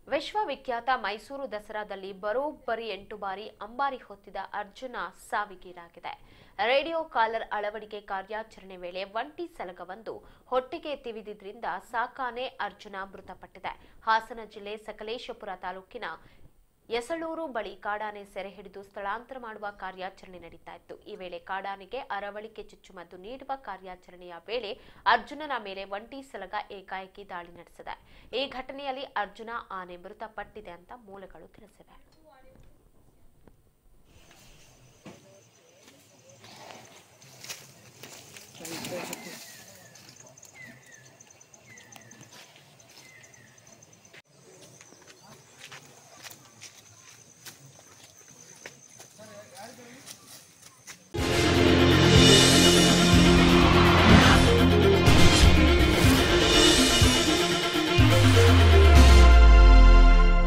ವಿಶ್ವವಿಖ್ಯಾತ ಮೈಸೂರು ದಸರಾದಲ್ಲಿ ಬರೋಬ್ಬರಿ ಎಂಟು ಬಾರಿ ಅಂಬಾರಿ ಹೊತ್ತಿದ ಅರ್ಜುನ ಸಾವಿಗೀಡಾಗಿದೆ ರೇಡಿಯೋ ಕಾಲರ್ ಅಳವಡಿಕೆ ಕಾರ್ಯಾಚರಣೆ ವೇಳೆ ಒಂಟಿ ಸಲಗವೊಂದು ಹೊಟ್ಟೆಗೆ ತಿವಿದಿದ್ರಿಂದ ಸಾಕಾನೆ ಅರ್ಜುನ ಮೃತಪಟ್ಟಿದೆ ಹಾಸನ ಜಿಲ್ಲೆ ಸಕಲೇಶಪುರ ತಾಲೂಕಿನ ಯಸಳೂರು ಬಳಿ ಕಾಡಾನೆ ಸೆರೆ ಹಿಡಿದು ಸ್ಥಳಾಂತರ ಮಾಡುವ ಕಾರ್ಯಾಚರಣೆ ನಡೀತಾ ಇತ್ತು ಈ ವೇಳೆ ಕಾಡಾನೆಗೆ ಅರವಳಿಕೆ ಚುಚ್ಚುಮದ್ದು ನೀಡುವ ಕಾರ್ಯಾಚರಣೆಯ ವೇಳೆ ಅರ್ಜುನನ ಮೇಲೆ ಒಂಟಿ ಸಲಗ ಏಕಾಏಕಿ ದಾಳಿ ನಡೆಸಿದೆ ಈ ಘಟನೆಯಲ್ಲಿ ಅರ್ಜುನ ಆನೆ ಮೃತಪಟ್ಟಿದೆ ಅಂತ ಮೂಲಗಳು ತಿಳಿಸಿವೆ ಸಂತೋಷಕ್ಕೆ